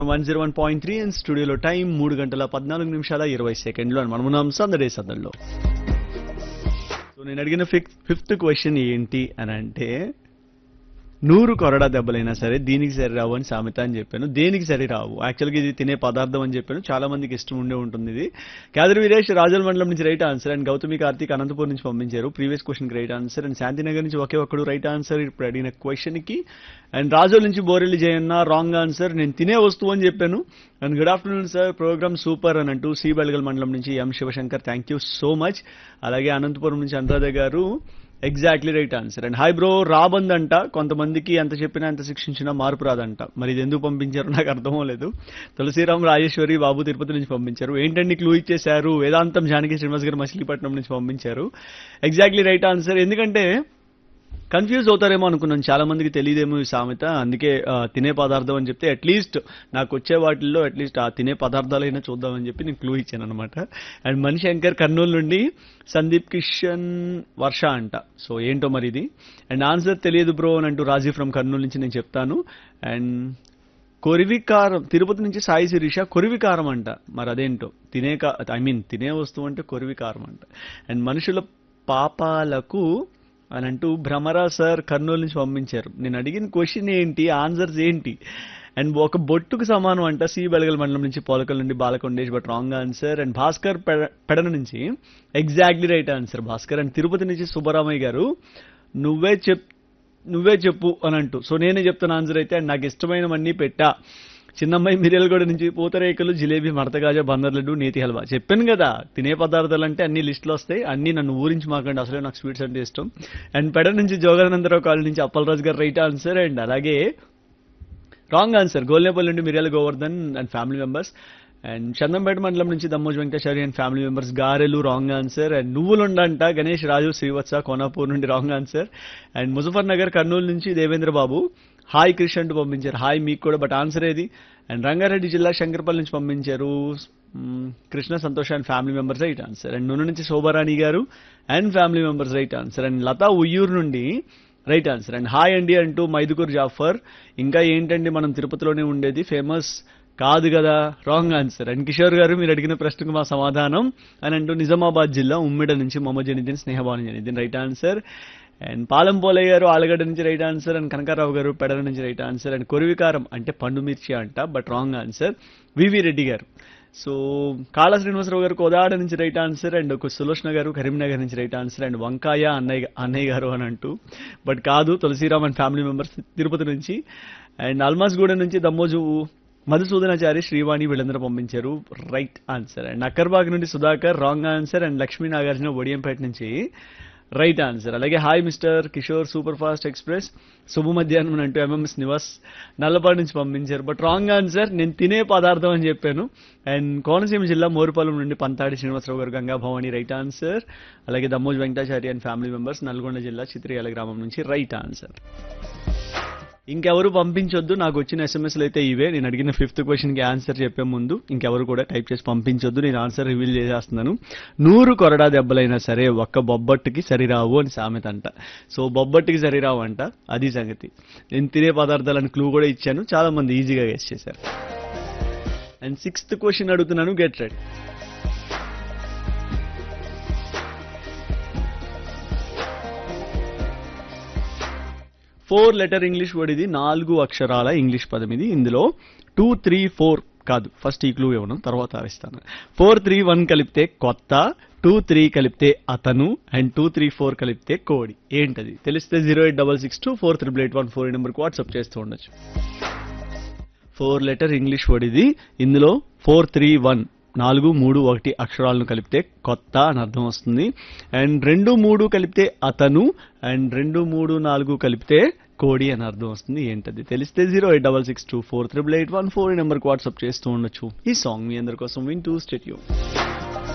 one zero one point three and స్టూడియోలో time మూడు గంటల పద్నాలుగు నిమిషాల ఇరవై సెకండ్లు అని మనం ఉన్నాం సందడే సందడిలో సో నేను అడిగిన ఫిఫ్త్ ఫిఫ్త్ క్వశ్చన్ ఏంటి అని అంటే నూరు కొరడా దెబ్బలైనా సరే దీనికి సరి రావు అని సామెత అని చెప్పాను దేనికి సరి రావు యాక్చువల్గా ఇది తినే పదార్థం అని చెప్పాను చాలా మందికి ఇష్టం ఉండే ఉంటుంది ఇది క్యాదర్ వీరేష్ రాజల్ మండలం నుంచి right answer and Gautami Karthik Anantapur నుంచి పంపించారు previous question right answer and Shantinagar నుంచి ఒకే ఒక్కడు రైట్ ఆన్సర్ ఇప్పుడు అడిగిన క్వశ్చన్ కి అండ్ రాజోల్ నుంచి బోరెల్లి జయన్న రాంగ్ ఆన్సర్ నేను తినే వస్తువు అని చెప్పాను and good afternoon sir program super అని అంటూ సి బెళగల్ మండలం నుంచి M Shivashankar thank you so much అలాగే అనంతపురం నుంచి Anuradha garu exactly right answer and hi bro రాబంద్ అంట కొంతమందికి ఎంత చెప్పినా ఎంత శిక్షించినా మార్పు రాదంట మరి ఇది ఎందుకు పంపించారో నాకు అర్థం లేదు తులసిరామ్ రాజేశ్వరి బాబు తిరుపతి నుంచి పంపించారు ఏంటండి క్లూ ఇచ్చేశారు వేదాంతం జానకి శ్రీనివాస్ గారు మచిలీపట్నం నుంచి పంపించారు ఎగ్జాక్ట్లీ రైట్ ఆన్సర్ ఎందుకంటే కన్ఫ్యూజ్ అవుతారేమో అనుకున్నాను చాలా మందికి తెలియదేమో ఈ సామెత అందుకే ఆ, తినే పదార్థం అని చెప్తే అట్లీస్ట్ నాకు వచ్చే వాటిల్లో అట్లీస్ట్ ఆ తినే పదార్థాలైనా చూద్దామని చెప్పి నేను క్లూ ఇచ్చాను అనమాట అండ్ మణిశంకర్ కర్నూలు నుండి సందీప్ కిషన్ వర్ష అంట సో ఏంటో మరి ఇది అండ్ ఆన్సర్ తెలియదు బ్రో అని అంటూ రాజీ ఫ్రమ్ కర్నూలు నుంచి నేను చెప్తాను అండ్ కొరివికారం తిరుపతి నుంచి సాయి శిరీష కొరివికారం అంట మరి అదేంటో తినే ఐ మీన్ తినే వస్తువు అంటే కొరివికారం అంట అండ్ మనుషుల పాపాలకు అని అంటూ భ్రమరా సార్ కర్నూలు నుంచి పంపించారు నేను అడిగిన క్వశ్చన్ ఏంటి ఆన్సర్స్ ఏంటి అండ్ ఒక బొట్టుకు సమానం అంట సి బెళగల్ మండలం నుంచి పోలకల్ నుండి Balakondesh but wrong answer and Bhaskar పెడ- పెడన నుంచి exactly right answer Bhaskar and Tirupati నుంచి సుబ్బరామయ్య గారు నువ్వే చెప్ నువ్వే చెప్పు అని అంటూ సో నేనే చెప్తాను ఆన్సర్ అయితే అండ్ నాకు ఇష్టమైనవన్నీ పెట్టా చిన్నమ్మాయి మిరియలగూడ నుంచి పూతరేకులు జిలేబీ మడతగాజా బందర్ లడ్డు నేతి హల్వా చెప్పాను కదా తినే పదార్థాలు అంటే అన్ని లిస్టులు వస్తాయి అన్ని నన్ను ఊరించి మాకండి అసలే నాకు స్వీట్స్ అంటే ఇష్టం అండ్ పెడ నుంచి జోగానందరావు కాలనీ నుంచి Appalaraju garu right answer and అలాగే రాంగ్ ఆన్సర్ గోల్నేపల్లి నుండి Miryala Govardhan and family members and Chandampet మండలం నుంచి Dammoj Venkateshwari and family members గారెలు రాంగ్ ఆన్సర్ అండ్ నువ్వులుండంట గణేష్ రాజు శ్రీవత్స కోనాపూర్ నుండి wrong answer and Muzaffar Nagar Kurnool నుంచి దేవేంద్ర బాబు హాయ్ క్రిష్ అంటూ పంపించారు హాయ్ మీకు కూడా బట్ ఆన్సర్ ఏది అండ్ రంగారెడ్డి జిల్లా శంకరపల్లి నుంచి పంపించారు మ్, Krishna Santosh and family members right answer and నూనె నుంచి Shobharani garu and family members right answer and Lata Uyyuru నుండి రైట్ ఆన్సర్ అండ్ హాయ్ అండి అంటూ మైదుకూర్ జాఫర్ ఇంకా ఏంటండి మనం తిరుపతిలోనే ఉండేది ఫేమస్ కాదు కదా రాంగ్ ఆన్సర్ అండ్ కిషోర్ గారు మీరు అడిగిన ప్రశ్నకు మా సమాధానం అని అంటూ నిజామాబాద్ జిల్లా ఉమ్మిడ నుంచి మొహమ్మద్ జనిదిన్ స్నేహభావన్ Janiddin right answer and Palam Polaiah garu Allagadda నుంచి రైట్ ఆన్సర్ అండ్ కనకారావు గారు పెడల నుంచి రైట్ ఆన్సర్ అండ్ కొరివికారం అంటే పండు మిర్చి అంట but wrong answer VV Reddy garu సో కాళ శ్రీనివాసరావు గారు కోదాడ నుంచి రైట్ ఆన్సర్ అండ్ ఒక సులోచన గారు కరీంనగర్ నుంచి రైట్ ఆన్సర్ అండ్ వంకాయ అన్నయ్య అన్నయ్య గారు అని అంటూ బట్ కాదు Tulasiram and family members Tirupati నుంచి అండ్ అల్మాస్గూడ నుంచి దమ్మోజు మధుసూదనాచారి శ్రీవాణి వీళ్ళందరూ పంపించారు రైట్ ఆన్సర్ అండ్ అక్కర్బాగ్ నుండి Sudhakar wrong answer and Lakshmi Nagarjuna Odiyampet నుంచి రైట్ ఆన్సర్ అలాగే hi mister Kishore super fast express శుభ మధ్యాహ్నం అంటూ ఎంఎంఎస్ నివాస్ నల్లపాడు నుంచి పంపించారు బట్ రాంగ్ ఆన్సర్ నేను తినే పదార్థం అని చెప్పాను అండ్ కోనసీమ జిల్లా మోరుపాలెం నుండి పంతాడి శ్రీనివాసరావు గారు గంగా భవాని రైట్ ఆన్సర్ అలాగే Dammoj Venkatachari and family members Nalgonda జిల్లా చిత్రియాల గ్రామం నుంచి రైట్ ఆన్సర్ ఇంకెవరు పంపించొద్దు నాకు వచ్చిన ఎస్ఎంఎస్లు అయితే ఇవే నేను అడిగిన ఫిఫ్త్ క్వశ్చన్ కి ఆన్సర్ చెప్పే ముందు ఇంకెవరు కూడా టైప్ చేసి పంపించొద్దు నేను ఆన్సర్ రివీల్ చేసేస్తున్నాను నూరు కొరడా దెబ్బలైనా సరే ఒక్క బొబ్బట్టుకి సరిరావు అని సామెత అంట సో బొబ్బట్టుకి సరిరావు అంట అది సంగతి నేను తినే పదార్థాలని క్లూ కూడా ఇచ్చాను చాలా మంది ఈజీగా గెస్ చేశారు అండ్ సిక్స్త్ క్వశ్చన్ అడుగుతున్నాను get red four letter English word ఇది నాలుగు అక్షరాల ఇంగ్లీష్ పదం ఇది ఇందులో టూ త్రీ ఫోర్ కాదు ఫస్ట్ ఈ క్లూ ఇవ్వను తర్వాత ఇస్తాను ఫోర్ త్రీ వన్ కలిపితే కొత్త టూ త్రీ కలిపితే అతను అండ్ టూ త్రీ ఫోర్ కలిపితే కోడి ఏంటది తెలిస్తే zero eight double six two four triple eight one four నెంబర్కి వాట్సాప్ చేస్తూ ఉండొచ్చు ఫోర్ లెటర్ ఇంగ్లీష్ వర్డ్ ఇది ఇందులో ఫోర్ త్రీ వన్ నాలుగు మూడు ఒకటి అక్షరాలను కలిపితే కొత్త అని అర్థం వస్తుంది అండ్ రెండు మూడు కలిపితే అతను అండ్ రెండు మూడు నాలుగు కలిపితే కోడి అని అర్థం వస్తుంది ఏంటది తెలిస్తే zero eight double six two four triple eight one four నెంబర్కి వాట్సాప్ చేస్తూ ఉండొచ్చు ఈ సాంగ్ మీ అందరి కోసం వింటూ స్టేట్యూ